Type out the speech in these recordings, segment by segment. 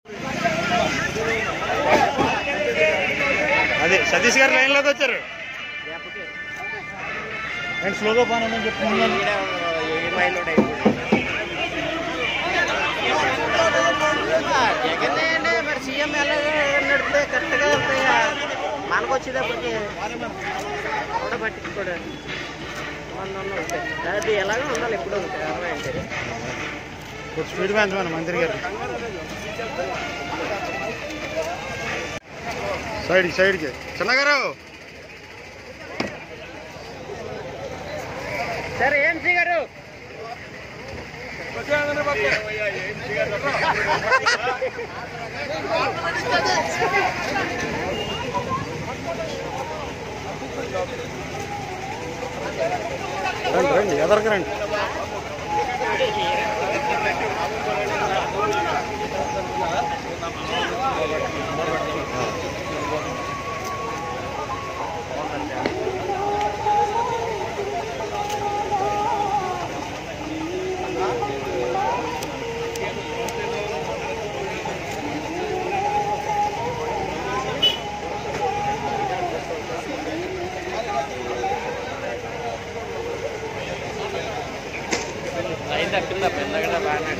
అదే సతీష్ గారు లైన్లోకి వచ్చారు నేను స్లోగా పోనని చెప్తున్నాను జగన్ అంటే మరి సీఎం ఎలా నడిపితే కరెక్ట్గా ఉంటాయా మనకు వచ్చేటప్పటికి కూడా పట్టించుకోడు వంద వంద ఉంటాయి అది ఎలాగో ఉండాలి ఎప్పుడు ఉంటాయి అరవై అంటే కొంచెం స్పీడ్ పెంచమని మంత్రి గారు సైడ్కి సైడ్కి చిన్నగారు సరే ఏం సి గారు రండి రండి ఎదరికి రండి లైన్ తప్పిందా పెద్దగా బాగానే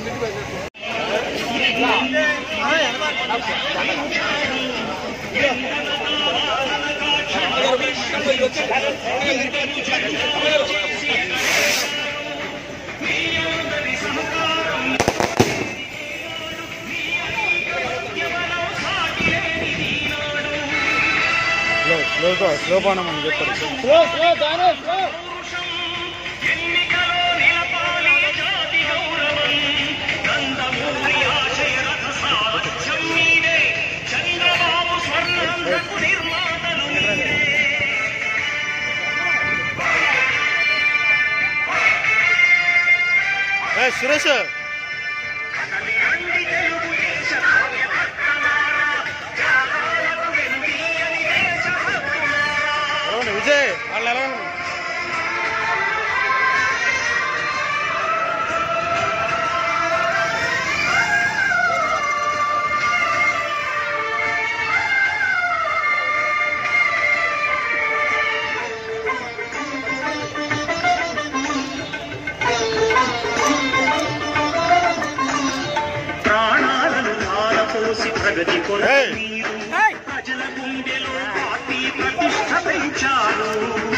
స్లో స్లోగా స్లో పోనమని చెప్పారు ఏ, సురేష్ ఎలా విజయ్ వాళ్ళు ఎలా ఉన్నారు? ప్రాణాలను ధారపోసి ప్రగతి కొరకు ఏయ్. మీరు ప్రజల గుండెలో పార్టీ ప్రతిష్ట పెంచారు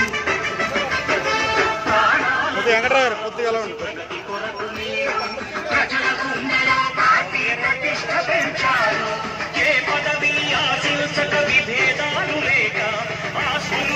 ప్రాణాల కొద్దిగా వెంకట్రావు గారు కొద్దిగా ఎలా ఉంది ప్రగతి కొరకు మీరు ప్రజల గుండెలో పార్టీ ప్రతిష్ట పెంచారు ఏ పదవి ఆశించక విభేదాలు లేక ఆస్తులు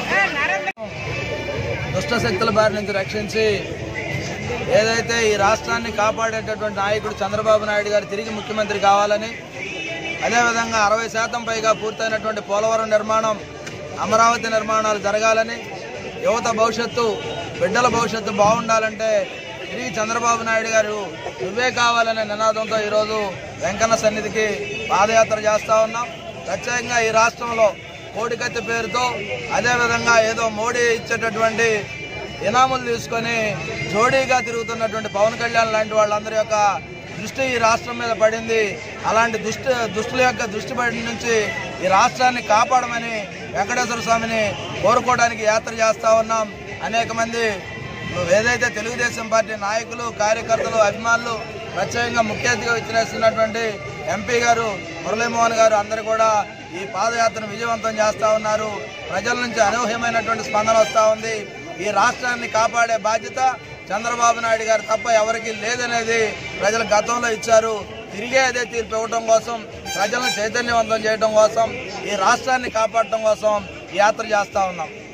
దుష్ట శక్తుల బారి నుంచి రక్షించి ఏదైతే ఈ రాష్ట్రాన్ని కాపాడేటటువంటి నాయకుడు చంద్రబాబు నాయుడు గారు తిరిగి ముఖ్యమంత్రి కావాలని అదేవిధంగా అరవై శాతం పైగా పూర్తయినటువంటి పోలవరం నిర్మాణం అమరావతి నిర్మాణాలు జరగాలని యువత భవిష్యత్తు బిడ్డల భవిష్యత్తు బాగుండాలంటే తిరిగి చంద్రబాబు నాయుడు గారు నువ్వే కావాలనే నినాదంతో ఈరోజు వెంకన్న సన్నిధికి పాదయాత్ర చేస్తూ ఉన్నాం ప్రత్యేకంగా ఈ రాష్ట్రంలో కోడికత్తి పేరుతో అదేవిధంగా ఏదో మోడీ ఇచ్చేటటువంటి ఇనాములు తీసుకొని జోడీగా తిరుగుతున్నటువంటి పవన్ కళ్యాణ్ లాంటి వాళ్ళందరి యొక్క దృష్టి ఈ రాష్ట్రం మీద పడింది అలాంటి దుష్టి దుష్టుల యొక్క దృష్టి పడి నుంచి ఈ రాష్ట్రాన్ని కాపాడమని వెంకటేశ్వర స్వామిని కోరుకోవడానికి యాత్ర చేస్తూ ఉన్నాం అనేక మంది ఏదైతే తెలుగుదేశం పార్టీ నాయకులు కార్యకర్తలు అభిమానులు ప్రత్యేకంగా ముఖ్య అతిథిగా విచ్చేస్తున్నటువంటి ఎంపీ గారు మురళీమోహన్ గారు అందరూ కూడా ఈ పాదయాత్రను విజయవంతం చేస్తూ ఉన్నారు ప్రజల నుంచి అనూహ్యమైనటువంటి స్పందన వస్తూ ఉంది ఈ రాష్ట్రాన్ని కాపాడే బాధ్యత చంద్రబాబు నాయుడు గారు తప్ప ఎవరికి లేదనేది ప్రజలు గతంలో ఇచ్చారు తిరిగే అదే తీర్పు ఇవ్వడం కోసం ప్రజలను చైతన్యవంతం చేయడం కోసం ఈ రాష్ట్రాన్ని కాపాడటం కోసం ఈ యాత్ర చేస్తూ ఉన్నాం